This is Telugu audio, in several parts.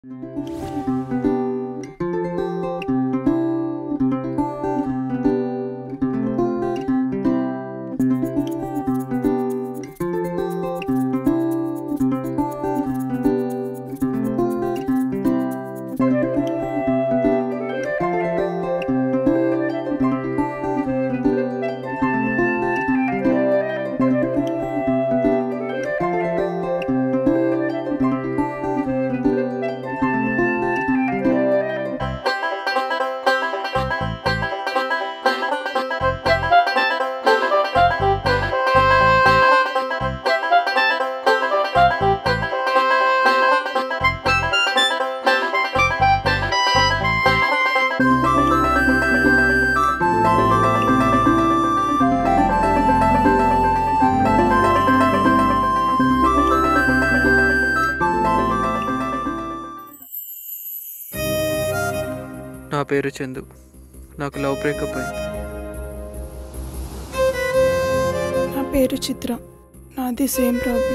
నా పేరు చందు నాకు లవ్ బ్రేకప్ అయింది నా పేరు చిత్ర నాది సేమ్ ప్రాబ్లం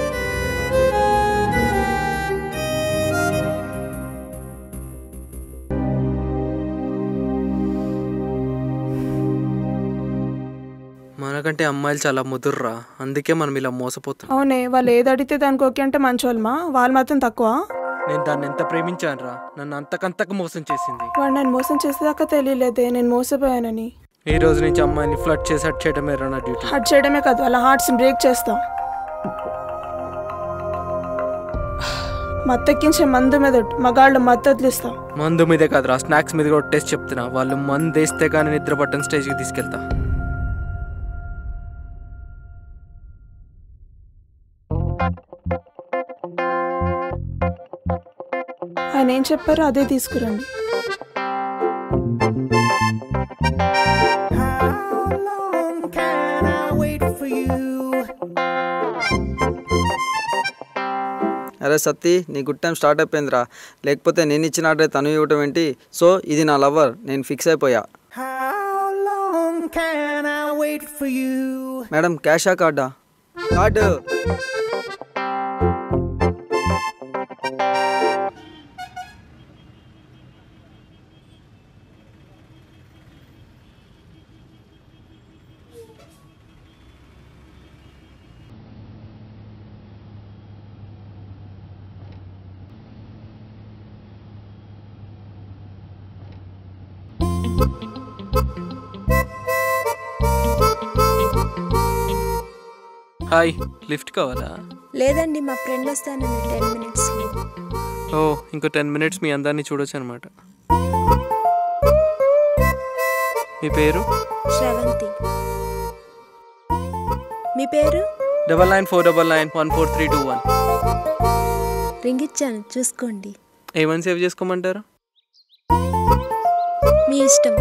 మనకంటే అమ్మాయిలు చాలా ముదుర్రా అందుకే మనం ఇలా మోసపోతాం అవునే వాళ్ళు ఏది అడిగితే దానికి ఓకే అంటే మంచోళ్ళమా వాళ్ళు మాత్రం తక్కువ నేను దాన్ని ఎంత ప్రేమించాను రా నన్ను అంతకంతకు మోసం చేసింది వాడు నన్ను మోసం చేసేదాకా తెలియలేదే నేను మోసపోయానని ఈ రోజు నుంచి అమ్మాయిని ఫ్లడ్ చేసి హట్ చేయడమే రా నా డ్యూటీ హర్ట్ చేయడమే కాదు వాళ్ళ హార్ట్స్ బ్రేక్ చేస్తాం మత్తెక్కించే మందు మీద మగాళ్ళు మత్తు వదిలిస్తాం మందు మీదే కాదురా స్నాక్స్ మీద కూడా టేస్ట్ చెప్తున్నా వాళ్ళు మందు వేస్తే కానీ నిద్ర పట్టని స్టేజ్కి తీసుకెళ్తా ఆయన ఏం చెప్పారో అదే తీసుకురండి అరే సత్తి నీ గుడ్ టైం స్టార్ట్ అయిపోయిందిరా లేకపోతే నేను ఇచ్చిన ఆర్డర్ తను ఇవ్వటం ఏంటి సో ఇది నా లవర్ నేను ఫిక్స్ అయిపోయా మేడం క్యాషా కార్డా కార్డు హాయ్ లిఫ్ట్ కావాలా లేదండి మా ఫ్రెండ్ వస్తానండి టెన్ మినిట్స్లో ఓ ఇంకో టెన్ మినిట్స్ మీ అందరినీ చూడొచ్చు అనమాట మీ పేరు శ్రవంతి మీ పేరు double nine four double nine one four three two one ring ఇచ్చాను చూసుకోండి ఏమని సేవ్ చేసుకోమంటారు మీ ఇష్టం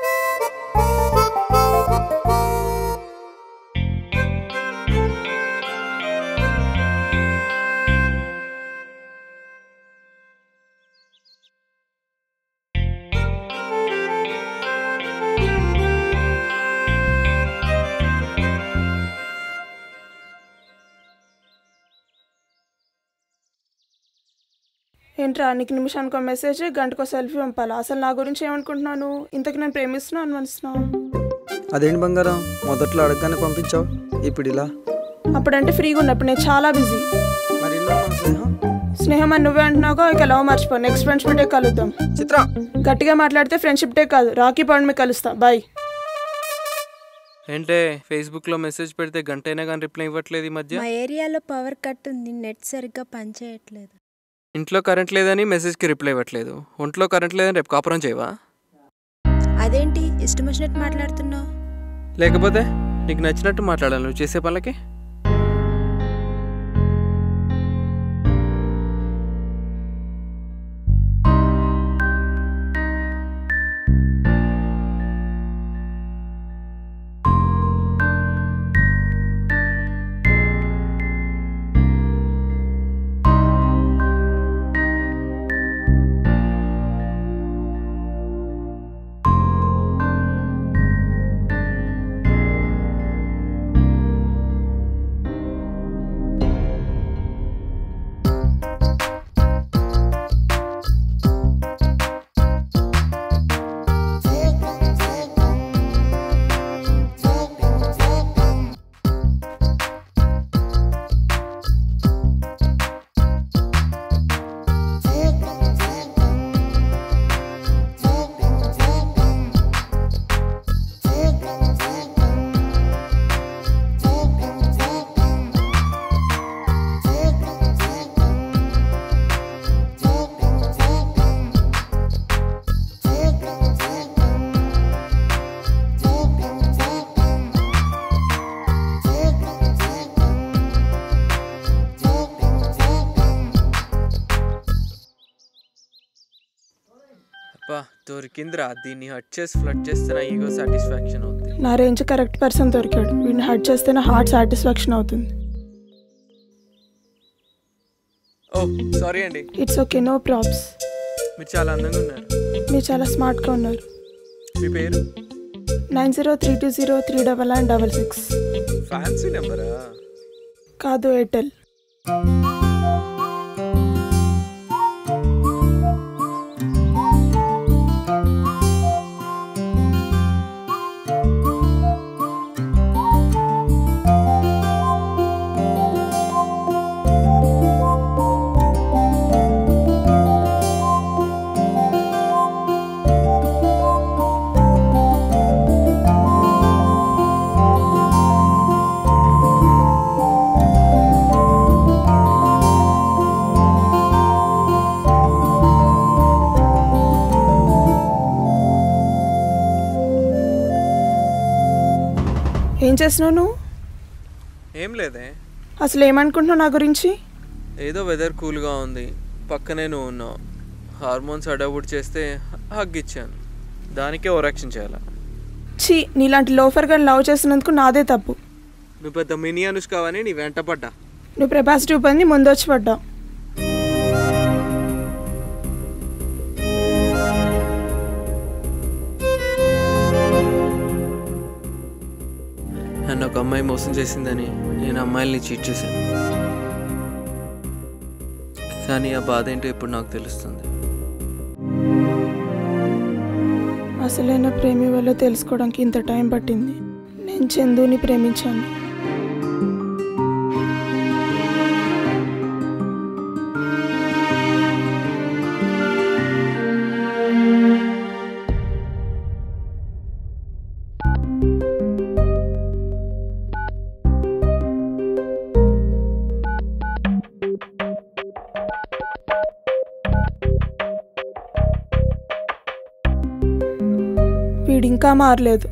ఏంట్రా నీకు నిమిషానికి మెసేజ్ గంటకో సెల్ఫీ పంపాలా అసలు నా గురించి ఏమనుకుంటున్నాను ఇంతకు నేను ప్రేమిస్తున్నాను అనుమనిస్తున్నావు అదేంటి బంగారం మొదట్లో అడగగానే పంపించావు ఇప్పుడు ఇలా అప్పుడంటే ఫ్రీగా ఉన్నప్పుడు నేను చాలా బిజీ మరి ఇందులో మన స్నేహం స్నేహం అని నువ్వే అంటున్నావు ఇక లవ్ మర్చిపో నెక్స్ట్ ఫ్రెండ్షిప్ డే కలుద్దాం చిత్ర గట్టిగా మాట్లాడితే ఫ్రెండ్షిప్ డే కాదు రాఖీ పౌర్ణమి కలుస్తా బాయ్ ఏంటే ఫేస్బుక్లో మెసేజ్ పెడితే గంట అయినా కానీ రిప్లై ఇవ్వట్లేదు ఈ మధ్య మా ఏరియాలో పవర్ కట్ ఉంది నెట్ సరిగ్గా పనిచేయట్లేదు ఇంట్లో కరెంట్ లేదని మెసేజ్కి రిప్లై ఇవ్వట్లేదు ఒంట్లో కరెంట్ లేదని రేపు కాపురం చేయవా అదేంటి ఇష్టం వచ్చినట్టు మాట్లాడుతున్నావు లేకపోతే నీకు నచ్చినట్టు మాట్లాడాలి నువ్వు చేసే పనులకి బా దొరికిందిరా దీన్ని హట్ చేసి ఫ్లడ్ చేస్తే నా ఈగో సాటిస్ఫాక్షన్ అవుతుంది నా రేంజ్ కరెక్ట్ పర్సన్ దొరికాడు వీడిని హర్ట్ చేస్తే నా హార్ట్ సాటిస్ఫాక్షన్ అవుతుంది ఓ సారీ అండి ఇట్స్ ఓకే నో ప్రాబ్స్ మీరు చాలా అందంగా ఉన్నారు మీరు చాలా స్మార్ట్గా ఉన్నారు మీ పేరు nine zero three two zero three double nine double six fancy నెంబరా కాదు ఎయిర్టెల్ ఏం చేస్తున్నావు నువ్వు ఏం లేదే అసలు ఏమనుకుంటున్నావు నా గురించి ఏదో వెదర్ కూల్గా ఉంది పక్కనే నువ్వు ఉన్నావు హార్మోన్స్ అడవుడ్ చేస్తే హగ్ ఇచ్చాను దానికే ఓరాక్షన్ చేయాలా ఛీ నీలాంటి లోఫర్ గన్ లవ్ చేసినందుకు నాదే తప్పు నువ్వు పెద్ద మినీ అనుష్కావని నీ వెంట పడ్డా నువ్వు ప్రభాస్ ట్యూబ్ అంది ముందు వచ్చి పడ్డావు నన్ను ఒక అమ్మాయి మోసం చేసిందని నేను అమ్మాయిల్ని చీట్ చేశాను కానీ ఆ బాధ ఏంటో ఇప్పుడు నాకు తెలుస్తుంది అసలైన ప్రేమి వల్ల తెలుసుకోవడానికి ఇంత టైం పట్టింది నేను చందుని ప్రేమించాను వీడు ఇంకా మారలేదు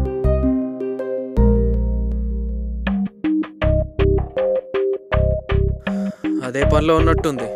అదే పనిలో ఉన్నట్టుంది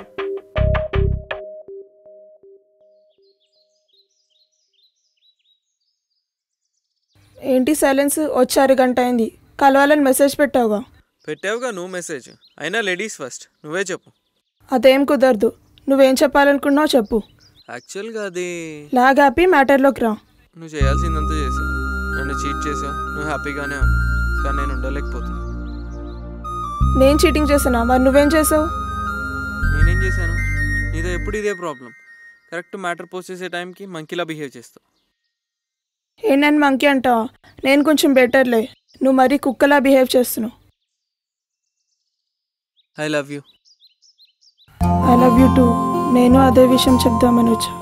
ఏంటి సైలెన్స్ వచ్చారు గంట అయింది కలవాలని మెసేజ్ పెట్టావుగా పెట్టావుగా నువ్వు మెసేజ్ అయినా లేడీస్ ఫస్ట్ నువ్వే చెప్పు అదేం కుదరదు నువ్వేం చెప్పాలనుకున్నావు చెప్పు యాక్చువల్గా అది లాగ్ హ్యాపీ మ్యాటర్లోకి రా నువ్వు చేయాల్సిందంతా చేసావు నన్ను చీట్ చేసావు నువ్వు హ్యాపీగానే ఉన్నావు కానీ నేను ఉండలేకపోతున్నా నేను చీటింగ్ చేసానా మరి నువ్వేం చేసావు నేనేం చేశాను నీతో ఎప్పుడు ఇదే ప్రాబ్లం కరెక్ట్ మ్యాటర్ పోస్ట్ చేసే టైంకి మంకీలా బిహేవ్ చేస్తావు ఏంటని మంకీ అంటావా నేను కొంచెం బెటర్లే నువ్వు మరీ కుక్కలా బిహేవ్ చేస్తున్నావు I love you I love you too నేను అదే విషయం చెప్దామని వచ్చా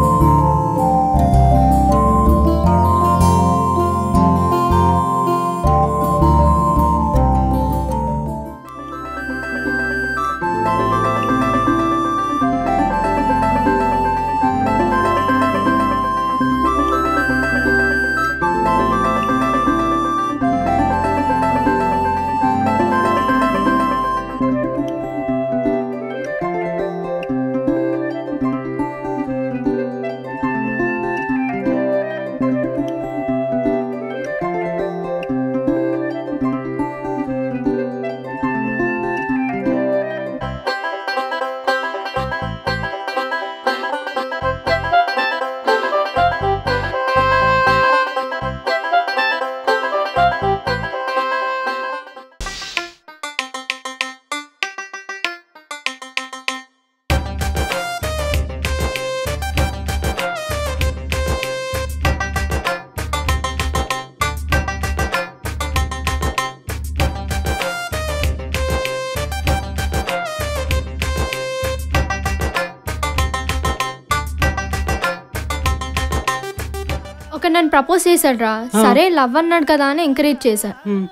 ఒక నన్ను ప్రపోజ్ చేశాడు రా సరే లవ్ అన్నాడు కదా అని ఎంకరేజ్ చేశా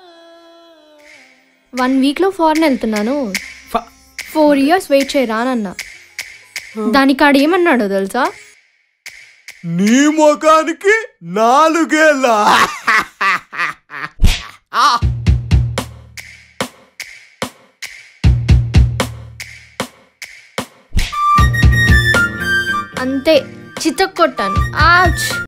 వన్ వీక్లో ఫారెన్ వెళ్తున్నాను ఫోర్ ఇయర్స్ వెయిట్ చేయరా అని అన్నా దానికి ఆడు ఏమన్నాడో తెలుసా నీ ముఖానికి నాలుగేళ్ళ అంతే చితక్ కొట్టాను ఆచ్